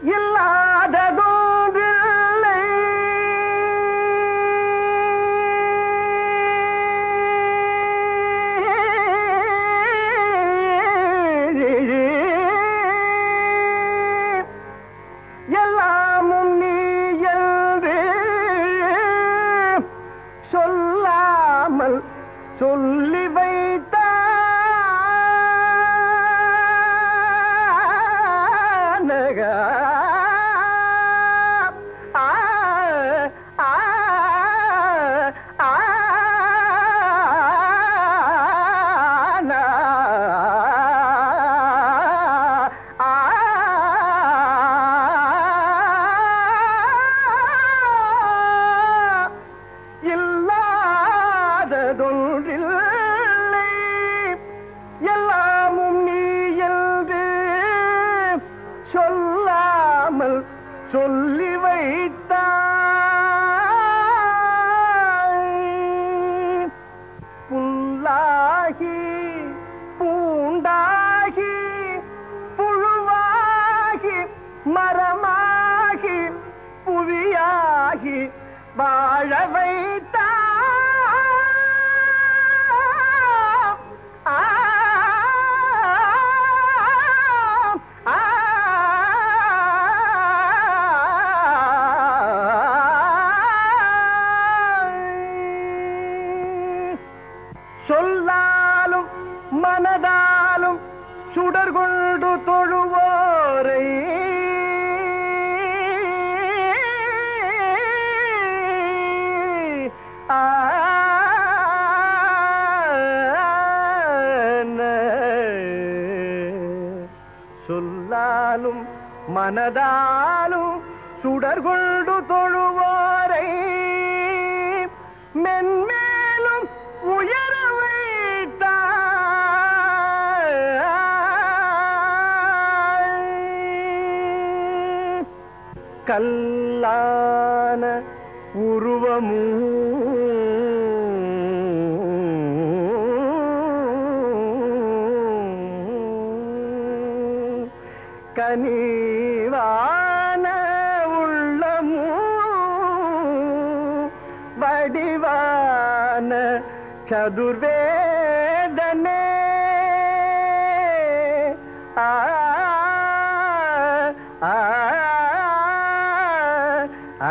இல்லாததோன்றில்லை எல்லாமும் நீ என்று சொல்லாமல் சொல்லி வைத்தானக ஆ ஆ ஆ இல்லாததொன்றில்லை எல்லாமும் நீ என்று சொல்லாமல் சொல்லி வைத்தாய் புல்லாகி பூண்டாகி புழுவாகி மரமாகி புவியாகி வாழ வைத்தா சொல்லாலும் மனதாலும் சுடர் கொண்டு தொழுவோரை சொல்லாலும் மனதாலும் சுடர் கொண்டு தொழுவோரை மென்மேலும் உயர வைத்தாய் கல்லான உருவமும் கனிவான உள்ளமும் வடிவான சதுர்வேதனே ஆ ஆ ஆ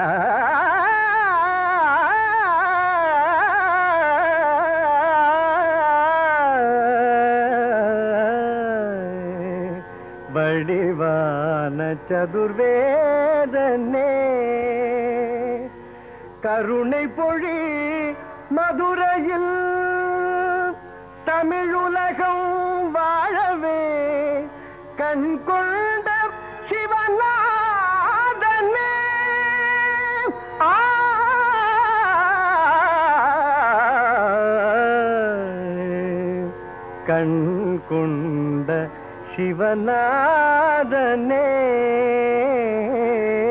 வடிவான சதுர்வேதனே கருணை பொழி மதுரையில் தமிழுலகம் வாழவே கண் கொண்ட சிவநாதனே ஆ கண் கொண்ட சிவநாதனே